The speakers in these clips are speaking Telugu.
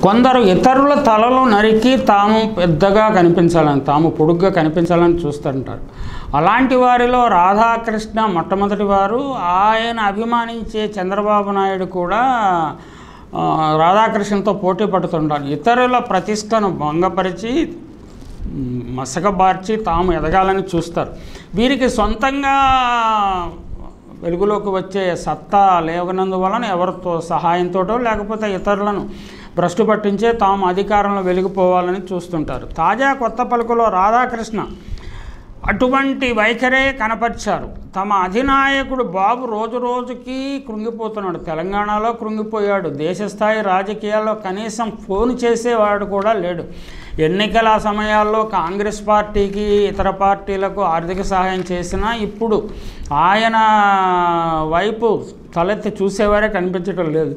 కొందరు ఇతరుల తలలు నరికి తాము పెద్దగా కనిపించాలని తాము పొడుగ్గా కనిపించాలని చూస్తుంటారు అలాంటి వారిలో రాధాకృష్ణ మొట్టమొదటి వారు ఆయన అభిమానించే చంద్రబాబు నాయుడు కూడా ఆ, రాధాకృష్ణతో పోటీ పడుతుంటారు ఇతరుల ప్రతిష్టను భంగపరిచి మ్, మసకబార్చి తాము ఎదగాలని చూస్తారు వీరికి సొంతంగా వెలుగులోకి వచ్చే సత్తా లేవనందువలన ఎవరితో సహాయంతోటో లేకపోతే ఇతరులను భ్రష్టు పట్టించే తాము అధికారంలో వెలిగిపోవాలని చూస్తుంటారు తాజా కొత్త పలుకులో రాధాకృష్ణ అటువంటి వైఖరే కనపరిచారు తమ అధినాయకుడు బాబు రోజు రోజుకి కృంగిపోతున్నాడు తెలంగాణలో కృంగిపోయాడు దేశస్థాయి రాజకీయాల్లో కనీసం ఫోన్ చేసేవాడు కూడా లేడు ఎన్నికల సమయాల్లో కాంగ్రెస్ పార్టీకి ఇతర పార్టీలకు ఆర్థిక సహాయం చేసినా ఇప్పుడు ఆయన వైపు తలెత్తి చూసేవారే కనిపించడం లేదు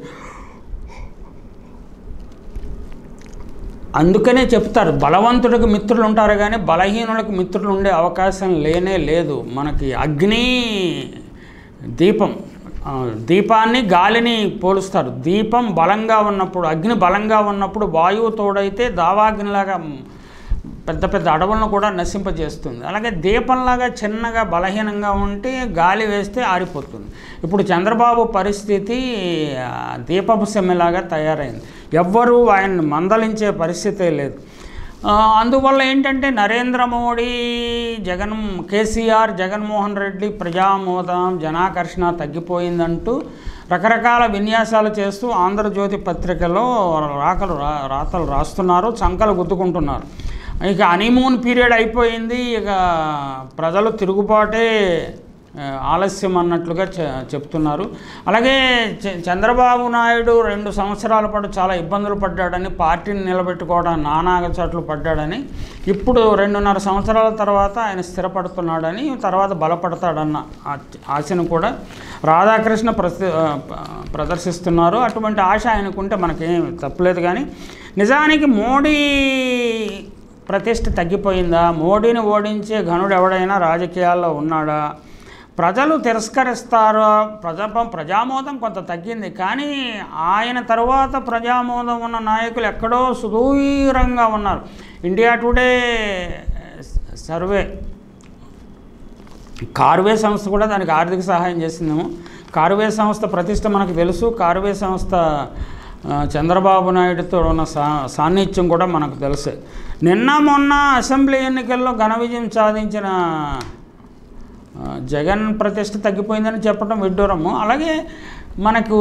అందుకనే చెప్తారు బలవంతుడికి మిత్రులు ఉంటారు కానీ బలహీనులకు మిత్రులు ఉండే అవకాశం లేనే లేదు మనకి అగ్ని దీపం ఆ, దీపాన్ని గాలిని పోలుస్తారు దీపం బలంగా ఉన్నప్పుడు అగ్ని బలంగా ఉన్నప్పుడు వాయువు తోడైతే దావాగ్నిలాగా పెద్ద పెద్ద అడవులను కూడా నశింపజేస్తుంది అలాగే దీపంలాగా చిన్నగా బలహీనంగా ఉంటే గాలి వేస్తే ఆరిపోతుంది ఇప్పుడు చంద్రబాబు పరిస్థితి ఆ, దీపపు సెమ్మెలాగా తయారైంది ఎవ్వరూ ఆయన్ని మందలించే పరిస్థితే లేదు ఆ, అందువల్ల ఏంటంటే నరేంద్ర మోడీ జగన్ కేసీఆర్ జగన్మోహన్ రెడ్డి ప్రజామోదం జనాకర్షణ తగ్గిపోయిందంటూ రకరకాల విన్యాసాలు చేస్తూ ఆంధ్రజ్యోతి పత్రికలో రాకలు రా రాతలు రాస్తున్నారు చంకలు గుద్దుకుంటున్నారు ఇక హనీమూన్ పీరియడ్ అయిపోయింది ఇక ప్రజలు తిరుగుబాటే ఆ, ఆలస్యం అన్నట్లుగా చె చెప్తున్నారు అలాగే చ- చంద్రబాబు నాయుడు రెండు సంవత్సరాల పాటు చాలా ఇబ్బందులు పడ్డాడని పార్టీని నిలబెట్టుకోవడం నానాగచాట్లు పడ్డాడని ఇప్పుడు రెండున్నర సంవత్సరాల తర్వాత ఆయన స్థిరపడుతున్నాడని తర్వాత బలపడతాడన్న ఆ- ఆశను కూడా రాధాకృష్ణ ప్రసి ఆ, ప- ప్రదర్శిస్తున్నారు అటువంటి ఆశ ఆయనకుంటే మనకేం తప్పులేదు కానీ నిజానికి మోడీ ప్రతిష్ట తగ్గిపోయిందా మోడీని ఓడించే ఘనుడు ఎవడైనా రాజకీయాల్లో ఉన్నాడా ప్రజలు తిరస్కరిస్తారు ప్రజా ప్రజామోదం కొంత తగ్గింది కానీ ఆయన తర్వాత ప్రజామోదం ఉన్న నాయకులు ఎక్కడో సుదూరంగా ఉన్నారు ఇండియా టుడే సర్వే కార్వే సంస్థ కూడా దానికి ఆర్థిక సహాయం చేసిందేమో కార్వే సంస్థ ప్రతిష్ట మనకు తెలుసు కార్వే సంస్థ ఆ, చంద్రబాబు నాయుడుతో ఉన్న సా సాన్నిధ్యం కూడా మనకు తెలుసు నిన్న మొన్న అసెంబ్లీ ఎన్నికల్లో ఘన విజయం సాధించిన ఆ, జగన్ ప్రతిష్ట తగ్గిపోయిందని చెప్పడం విడ్డూరము అలాగే మనకు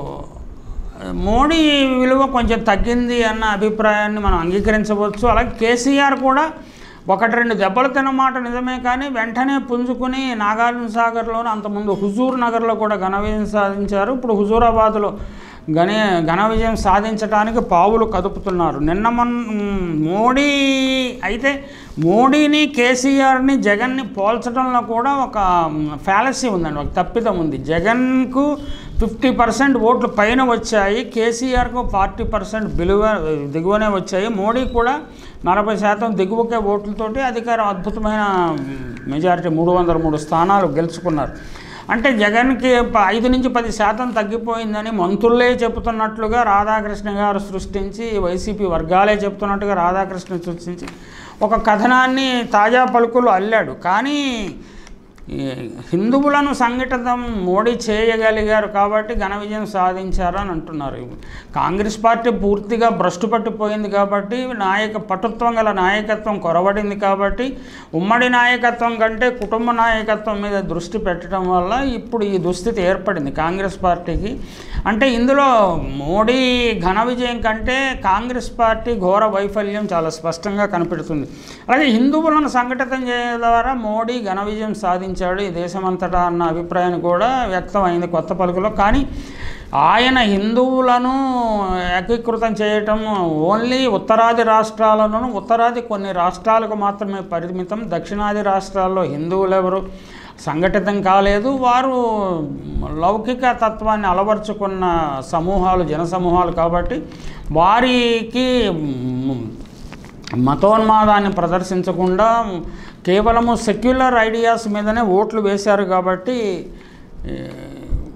ఆ, మోడీ విలువ కొంచెం తగ్గింది అన్న అభిప్రాయాన్ని మనం అంగీకరించవచ్చు అలాగే కేసీఆర్ కూడా ఒకటి రెండు దెబ్బలు తిన్నమాట నిజమే కానీ వెంటనే పుంజుకుని నాగార్జున సాగర్లోనే అంతకుముందు హుజూర్ నగర్లో కూడా ఘన విజయం సాధించారు ఇప్పుడు హుజూరాబాద్లో ఘన ఘన విజయం సాధించడానికి పావులు కదుపుతున్నారు నిన్న మొన్న మ్, మోడీ అయితే మోడీని కేసీఆర్ని జగన్ని పోల్చడంలో కూడా ఒక ఫ్యాలసీ ఉందండి ఒక తప్పిదం ఉంది జగన్కు ఫిఫ్టీ పర్సెంట్ ఓట్లు పైన వచ్చాయి కేసీఆర్కు ఫార్టీ పర్సెంట్ బిలువ దిగువనే వచ్చాయి మోడీ కూడా నలభై శాతం దిగువకే ఓట్లతోటి అధికారం అద్భుతమైన మెజారిటీ మూడు వందల మూడు స్థానాలు గెలుచుకున్నారు అంటే జగన్కి ప- ఐదు నుంచి పది శాతం తగ్గిపోయిందని మంత్రులే చెబుతున్నట్లుగా రాధాకృష్ణ గారు సృష్టించి వైసీపీ వర్గాలే చెప్తున్నట్టుగా రాధాకృష్ణ సృష్టించి ఒక కథనాన్ని తాజా పలుకులు అల్లాడు కానీ ఈ హిందువులను సంఘటితం మోడీ చేయగలిగారు కాబట్టి ఘన విజయం సాధించారు అని అంటున్నారు కాంగ్రెస్ పార్టీ పూర్తిగా భ్రష్టు పట్టిపోయింది కాబట్టి నాయక పటుత్వం గల నాయకత్వం కొరబడింది కాబట్టి ఉమ్మడి నాయకత్వం కంటే కుటుంబ నాయకత్వం మీద దృష్టి పెట్టడం వల్ల ఇప్పుడు ఈ దుస్థితి ఏర్పడింది కాంగ్రెస్ పార్టీకి అంటే ఇందులో మోడీ ఘన విజయం కంటే కాంగ్రెస్ పార్టీ ఘోర వైఫల్యం చాలా స్పష్టంగా కనిపెడుతుంది అలాగే హిందువులను సంఘటితం చేయడం ద్వారా మోడీ ఘన విజయం సాధించాడు ఈ దేశమంతటా అన్న అభిప్రాయం కూడా వ్యక్తమైంది కొత్త పలుకులో కానీ ఆయన హిందువులను ఏకీకృతం చేయటం ఓన్లీ ఉత్తరాది రాష్ట్రాలను ఉత్తరాది కొన్ని రాష్ట్రాలకు మాత్రమే పరిమితం దక్షిణాది రాష్ట్రాల్లో హిందువులు ఎవరు సంఘటితం కాలేదు వారు లౌకిక తత్వాన్ని అలవర్చుకున్న సమూహాలు జన సమూహాలు కాబట్టి వారికి మ్, మతోన్మాదాన్ని ప్రదర్శించకుండా కేవలము సెక్యులర్ ఐడియాస్ మీదనే ఓట్లు వేశారు కాబట్టి ఏ,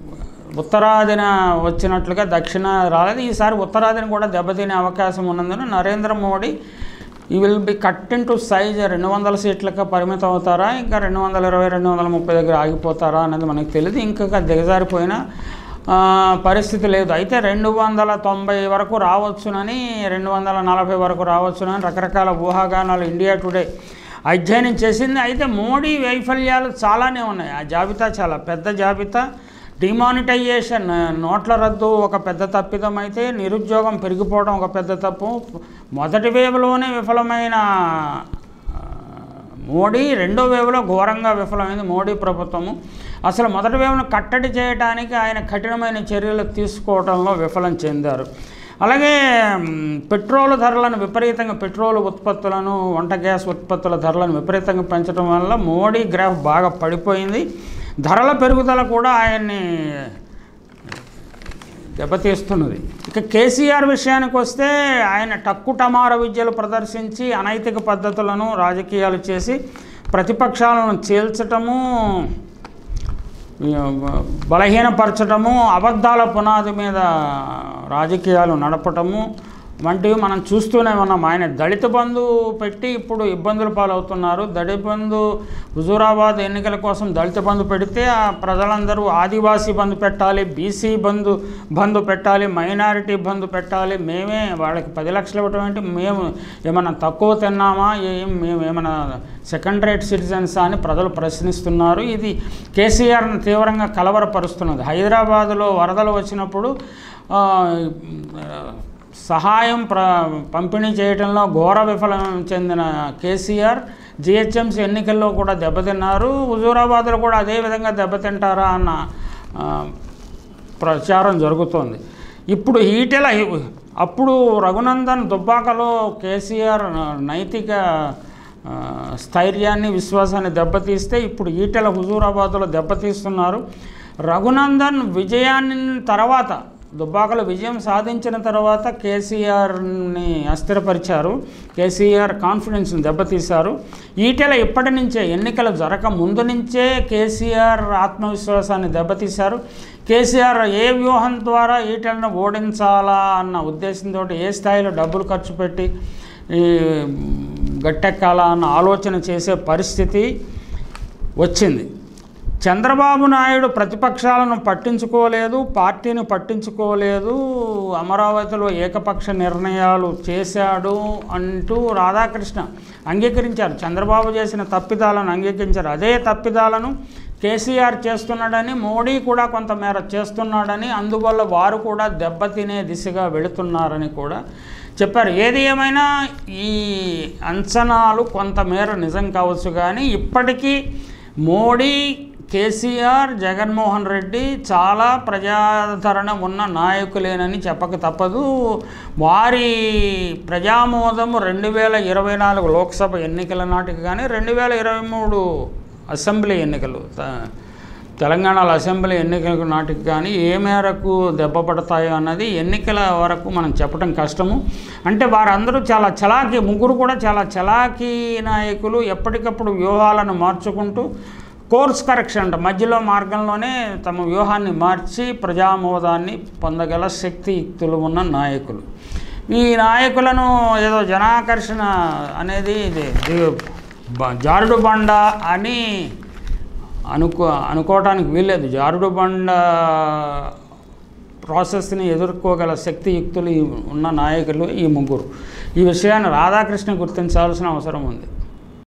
ఉత్తరాదిన వచ్చినట్లుగా దక్షిణ రాలేదు ఈసారి ఉత్తరాదిన కూడా దెబ్బతినే అవకాశం ఉన్నందున నరేంద్ర మోడీ ఈ will be cut in to size రెండు వందల సీట్లకు పరిమితం అవుతారా ఇంకా రెండు వందల ఇరవై రెండు వందల ముప్పై దగ్గర ఆగిపోతారా అనేది మనకు తెలియదు ఇంకా దిగజారిపోయిన ఆ, పరిస్థితి లేదు అయితే రెండు వందల తొంభై వరకు రావచ్చునని రెండు వందల నలభై వరకు రావచ్చునని రకరకాల ఊహాగానాలు ఇండియా టుడే అధ్యయనం చేసింది అయితే మోడీ వైఫల్యాలు చాలానే ఉన్నాయి ఆ జాబితా చాలా పెద్ద జాబితా డిమానిటైజేషన్ నోట్ల రద్దు ఒక పెద్ద తప్పిదం అయితే నిరుద్యోగం పెరిగిపోవడం ఒక పెద్ద తప్పు మొదటి వేవ్లోనే విఫలమైన ఆ, మోడీ రెండో వేవ్లో ఘోరంగా విఫలమైంది మోడీ ప్రభుత్వము అసలు మొదటి వేవ్ను కట్టడి చేయడానికి ఆయన కఠినమైన చర్యలు తీసుకోవడంలో విఫలం చెందారు అలాగే మ్, పెట్రోల్ ధరలను విపరీతంగా పెట్రోల్ ఉత్పత్తులను వంట గ్యాస్ ఉత్పత్తుల ధరలను విపరీతంగా పెంచడం వల్ల మోడీ గ్రాఫ్ బాగా పడిపోయింది ధరల పెరుగుదల కూడా ఆయన్ని దెబ్బతీస్తున్నది ఇక కేసీఆర్ విషయానికి వస్తే ఆయన టక్కు టమార విద్యలు ప్రదర్శించి అనైతిక పద్ధతులను రాజకీయాలు చేసి ప్రతిపక్షాలను చీల్చటము బలహీనపరచటము అబద్ధాల పునాది మీద రాజకీయాలు నడపటము వంటివి మనం చూస్తూనే ఉన్నాం ఆయన దళిత బంధు పెట్టి ఇప్పుడు ఇబ్బందుల పాలవుతున్నారు దళిత బంధు హుజూరాబాద్ ఎన్నికల కోసం దళిత బంధు పెడితే ఆ ప్రజలందరూ ఆదివాసీ బంధు పెట్టాలి బీసీ బంధు బంధు పెట్టాలి మైనారిటీ బంధు పెట్టాలి మేమే వాళ్ళకి పది లక్షలు ఇవ్వటం ఏంటి మేము ఏమైనా తక్కువ తిన్నామా ఏం మేము ఏమైనా సెకండ్ రేట్ సిటిజన్సా అని ప్రజలు ప్రశ్నిస్తున్నారు ఇది కేసీఆర్ను తీవ్రంగా కలవరపరుస్తున్నది హైదరాబాదులో వరదలు వచ్చినప్పుడు ఆ, సహాయం ప్ర పంపిణీ చేయడంలో ఘోర విఫలం చెందిన కేసీఆర్ జిహెచ్ఎంసీ ఎన్నికల్లో కూడా దెబ్బతిన్నారు హుజూరాబాద్లో కూడా అదే విధంగా దెబ్బతింటారా అన్న ఆ, ప్రచారం జరుగుతోంది ఇప్పుడు ఈటెల అప్పుడు రఘునందన్ దుబ్బాకలో కేసీఆర్ నైతిక ఆ, స్థైర్యాన్ని విశ్వాసాన్ని దెబ్బతీస్తే ఇప్పుడు ఈటెల హుజూరాబాద్లో దెబ్బతీస్తున్నారు రఘునందన్ విజయాన్ని తర్వాత దుబ్బాకలో విజయం సాధించిన తర్వాత కేసీఆర్ని అస్థిరపరిచారు కేసీఆర్ కాన్ఫిడెన్స్ని దెబ్బతీశారు ఈటెల ఇప్పటి నుంచే ఎన్నికలు జరగక ముందు నుంచే కేసీఆర్ ఆత్మవిశ్వాసాన్ని దెబ్బతీశారు కేసీఆర్ ఏ వ్యూహం ద్వారా ఈటెలను ఓడించాలా అన్న ఉద్దేశంతో ఏ స్థాయిలో డబ్బులు ఖర్చు పెట్టి ఈ గట్టెక్కాలా అన్న ఆలోచన చేసే పరిస్థితి వచ్చింది చంద్రబాబు నాయుడు ప్రతిపక్షాలను పట్టించుకోలేదు పార్టీని పట్టించుకోలేదు అమరావతిలో ఏకపక్ష నిర్ణయాలు చేశాడు అంటూ రాధాకృష్ణ అంగీకరించారు చంద్రబాబు చేసిన తప్పిదాలను అంగీకరించారు అదే తప్పిదాలను కేసీఆర్ చేస్తున్నాడని మోడీ కూడా కొంతమేర చేస్తున్నాడని అందువల్ల వారు కూడా దెబ్బతినే దిశగా వెళుతున్నారని కూడా చెప్పారు ఏది ఏమైనా ఈ అంచనాలు కొంతమేర నిజం కావచ్చు కానీ ఇప్పటికీ మోడీ కేసీఆర్ జగన్మోహన్ రెడ్డి చాలా ప్రజాదరణ ఉన్న నాయకులేనని చెప్పక తప్పదు వారి ప్రజామోదము రెండు వేల ఇరవై నాలుగు లోక్సభ ఎన్నికల నాటికి కానీ రెండు వేల ఇరవై మూడు అసెంబ్లీ ఎన్నికలు త- తెలంగాణలో అసెంబ్లీ ఎన్నికల నాటికి కానీ ఏ మేరకు దెబ్బ పడతాయో అన్నది ఎన్నికల వరకు మనం చెప్పడం కష్టము అంటే వారందరూ చాలా చలాకీ ముగ్గురు కూడా చాలా చలాకీ నాయకులు ఎప్పటికప్పుడు వ్యూహాలను మార్చుకుంటూ కోర్స్ కరెక్షన్ అంట మధ్యలో మార్గంలోనే తమ వ్యూహాన్ని మార్చి ప్రజామోదాన్ని పొందగల శక్తియుక్తులు ఉన్న నాయకులు ఈ నాయకులను ఏదో జనాకర్షణ అనేది ఇది ది- బ- జారుడు బండ అని అనుకో అనుకోవటానికి వీల్లేదు జారుడు బండ ప్రాసెస్ని ఎదుర్కోగల శక్తియుక్తులు ఈ ఉన్న నాయకులు ఈ ముగ్గురు ఈ విషయాన్ని రాధాకృష్ణ గుర్తించాల్సిన అవసరం ఉంది